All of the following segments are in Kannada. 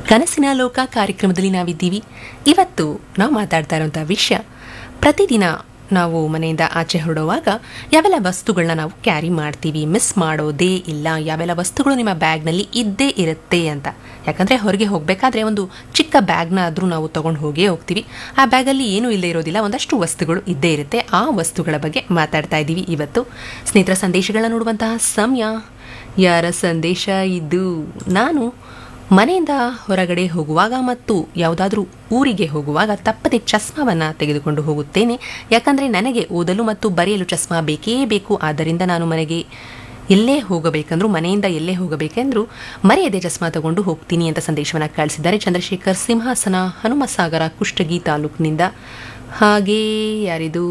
ಕನಸಿನ ಲೋಕ ಕಾರ್ಯಕ್ರಮದಲ್ಲಿ ನಾವಿದ್ದೀವಿ ಇವತ್ತು ನಾವು ಮಾತಾಡ್ತಾ ಇರೋಂಥ ವಿಷಯ ಪ್ರತಿದಿನ ನಾವು ಮನೆಯಿಂದ ಆಚೆ ಹೊರಡುವಾಗ ಯಾವೆಲ್ಲ ವಸ್ತುಗಳನ್ನ ನಾವು ಕ್ಯಾರಿ ಮಾಡ್ತೀವಿ ಮಿಸ್ ಮಾಡೋದೇ ಇಲ್ಲ ಯಾವೆಲ್ಲ ವಸ್ತುಗಳು ನಿಮ್ಮ ಬ್ಯಾಗ್ನಲ್ಲಿ ಇದ್ದೇ ಇರುತ್ತೆ ಅಂತ ಯಾಕಂದರೆ ಹೊರಗೆ ಹೋಗಬೇಕಾದ್ರೆ ಒಂದು ಚಿಕ್ಕ ಬ್ಯಾಗ್ನ ಆದರೂ ನಾವು ತೊಗೊಂಡು ಹೋಗೇ ಹೋಗ್ತೀವಿ ಆ ಬ್ಯಾಗಲ್ಲಿ ಏನೂ ಇಲ್ಲದೆ ಇರೋದಿಲ್ಲ ಒಂದಷ್ಟು ವಸ್ತುಗಳು ಇದ್ದೇ ಇರುತ್ತೆ ಆ ವಸ್ತುಗಳ ಬಗ್ಗೆ ಮಾತಾಡ್ತಾ ಇದ್ದೀವಿ ಇವತ್ತು ಸ್ನೇಹಿತರ ಸಂದೇಶಗಳನ್ನ ನೋಡುವಂತಹ ಸಮಯ ಯಾರ ಸಂದೇಶ ಇದು ನಾನು ಮನೆಯಿಂದ ಹೊರಗಡೆ ಹೋಗುವಾಗ ಮತ್ತು ಯಾವುದಾದ್ರೂ ಊರಿಗೆ ಹೋಗುವಾಗ ತಪ್ಪದೆ ಚಸ್ಮಾವನ್ನು ತೆಗೆದುಕೊಂಡು ಹೋಗುತ್ತೇನೆ ಯಾಕಂದರೆ ನನಗೆ ಓದಲು ಮತ್ತು ಬರೆಯಲು ಚಸ್ಮಾ ಬೇಕೇ ಬೇಕು ಆದ್ದರಿಂದ ನಾನು ಮನೆಗೆ ಎಲ್ಲೇ ಹೋಗಬೇಕಂದ್ರೂ ಮನೆಯಿಂದ ಎಲ್ಲೇ ಹೋಗಬೇಕೆಂದ್ರೂ ಮರೆಯದೆ ಚಸ್ಮಾ ತಗೊಂಡು ಹೋಗ್ತೀನಿ ಅಂತ ಸಂದೇಶವನ್ನು ಕಳಿಸಿದ್ದಾರೆ ಚಂದ್ರಶೇಖರ್ ಸಿಂಹಾಸನ ಹನುಮಸಾಗರ ಕುಷ್ಟಗಿ ತಾಲೂಕಿನಿಂದ ಹಾಗೇ ಯಾರಿದು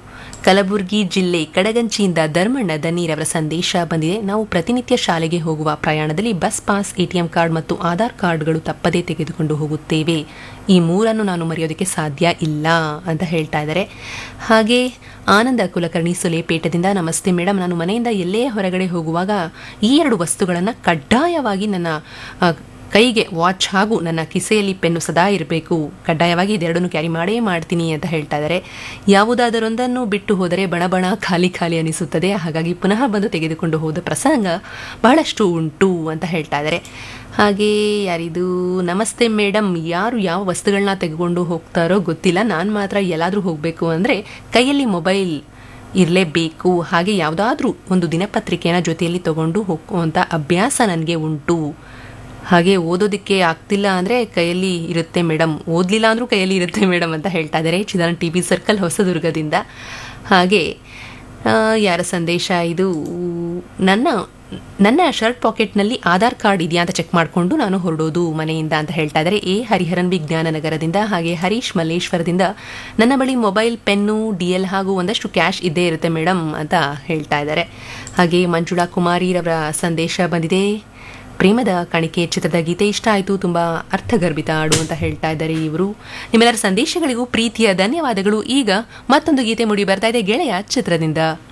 ಕಲಬುರಗಿ ಜಿಲ್ಲೆ ಕಡಗಂಚಿಯಿಂದ ಧರ್ಮಣ್ಣ ದನ್ನೀರವರ ಸಂದೇಶ ಬಂದಿದೆ ನಾವು ಪ್ರತಿನಿತ್ಯ ಶಾಲೆಗೆ ಹೋಗುವ ಪ್ರಯಾಣದಲ್ಲಿ ಬಸ್ ಪಾಸ್ ಎಟಿಎಂ ಕಾರ್ಡ್ ಮತ್ತು ಆಧಾರ್ ಕಾರ್ಡ್ಗಳು ತಪ್ಪದೇ ತೆಗೆದುಕೊಂಡು ಹೋಗುತ್ತೇವೆ ಈ ಮೂರನ್ನು ನಾನು ಮರೆಯೋದಕ್ಕೆ ಸಾಧ್ಯ ಇಲ್ಲ ಅಂತ ಹೇಳ್ತಾ ಇದ್ದಾರೆ ಹಾಗೆ ಆನಂದ ಕುಲಕರ್ಣಿ ಸುಲೇಪೇಟದಿಂದ ನಮಸ್ತೆ ಮೇಡಮ್ ನಾನು ಮನೆಯಿಂದ ಎಲ್ಲೇ ಹೊರಗಡೆ ಹೋಗುವಾಗ ಈ ಎರಡು ವಸ್ತುಗಳನ್ನು ಕಡ್ಡಾಯವಾಗಿ ನನ್ನ ಆ, ಕೈಗೆ ವಾಚ್ ಹಾಗೂ ನನ್ನ ಕಿಸೆಯಲ್ಲಿ ಪೆನ್ನು ಸದಾ ಇರಬೇಕು ಕಡ್ಡಾಯವಾಗಿ ಇದೆರಡನ್ನು ಕ್ಯಾರಿ ಮಾಡೇ ಮಾಡ್ತೀನಿ ಅಂತ ಹೇಳ್ತಾ ಇದ್ದಾರೆ ಯಾವುದಾದರೊಂದನ್ನು ಬಿಟ್ಟು ಹೋದರೆ ಬಣ ಬಣ ಖಾಲಿ ಖಾಲಿ ಅನಿಸುತ್ತದೆ ಹಾಗಾಗಿ ಪುನಃ ಬಂದು ತೆಗೆದುಕೊಂಡು ಹೋದ ಪ್ರಸಂಗ ಬಹಳಷ್ಟು ಉಂಟು ಅಂತ ಹೇಳ್ತಾ ಇದ್ದಾರೆ ಹಾಗೆ ಯಾರಿದು ನಮಸ್ತೆ ಮೇಡಮ್ ಯಾರು ಯಾವ ವಸ್ತುಗಳನ್ನ ತೆಗೆದುಕೊಂಡು ಹೋಗ್ತಾರೋ ಗೊತ್ತಿಲ್ಲ ನಾನು ಮಾತ್ರ ಎಲ್ಲಾದರೂ ಹೋಗಬೇಕು ಅಂದರೆ ಕೈಯಲ್ಲಿ ಮೊಬೈಲ್ ಇರಲೇಬೇಕು ಹಾಗೆ ಯಾವುದಾದ್ರೂ ಒಂದು ದಿನಪತ್ರಿಕೆಯನ್ನು ಜೊತೆಯಲ್ಲಿ ತಗೊಂಡು ಹೋಗುವಂಥ ಅಭ್ಯಾಸ ನನಗೆ ಉಂಟು ಹಾಗೆ ಓದೋದಕ್ಕೆ ಆಗ್ತಿಲ್ಲ ಅಂದರೆ ಕೈಯಲ್ಲಿ ಇರುತ್ತೆ ಮೇಡಮ್ ಓದಲಿಲ್ಲ ಅಂದರೂ ಕೈಯಲ್ಲಿ ಇರುತ್ತೆ ಮೇಡಮ್ ಅಂತ ಹೇಳ್ತಾ ಇದ್ದಾರೆ ಚಿದಾನ ಟಿ ಬಿ ಸರ್ಕಲ್ ಹೊಸದುರ್ಗದಿಂದ ಹಾಗೆ ಆ, ಯಾರ ಸಂದೇಶ ಇದು ನನ್ನ ನನ್ನ ಶರ್ಟ್ ಪಾಕೆಟ್ನಲ್ಲಿ ಆಧಾರ್ ಕಾರ್ಡ್ ಇದೆಯಾ ಅಂತ ಚೆಕ್ ಮಾಡಿಕೊಂಡು ನಾನು ಹೊರಡೋದು ಮನೆಯಿಂದ ಅಂತ ಹೇಳ್ತಾ ಇದ್ದಾರೆ ಎ ಹರಿಹರನ್ ವಿಜ್ಞಾನ ನಗರದಿಂದ ಹಾಗೆ ಹರೀಶ್ ಮಲ್ಲೇಶ್ವರದಿಂದ ನನ್ನ ಬಳಿ ಮೊಬೈಲ್ ಪೆನ್ನು ಡಿ ಎಲ್ ಹಾಗೂ ಒಂದಷ್ಟು ಕ್ಯಾಶ್ ಇದ್ದೇ ಇರುತ್ತೆ ಮೇಡಮ್ ಅಂತ ಹೇಳ್ತಾ ಇದ್ದಾರೆ ಹಾಗೆ ಮಂಜುಳಾ ಕುಮಾರಿರವರ ಸಂದೇಶ ಬಂದಿದೆ ಪ್ರೇಮದ ಕಣಿಕೆ ಚಿತ್ರದ ಗೀತೆ ಇಷ್ಟ ಆಯಿತು ತುಂಬ ಅರ್ಥಗರ್ಭಿತ ಹಾಡು ಅಂತ ಹೇಳ್ತಾ ಇದ್ದಾರೆ ಇವರು ನಿಮ್ಮೆಲ್ಲರ ಸಂದೇಶಗಳಿಗೂ ಪ್ರೀತಿಯ ಧನ್ಯವಾದಗಳು ಈಗ ಮತ್ತೊಂದು ಗೀತೆ ಮುಡಿ ಬರ್ತಾ ಇದೆ ಗೆಳೆಯ ಚಿತ್ರದಿಂದ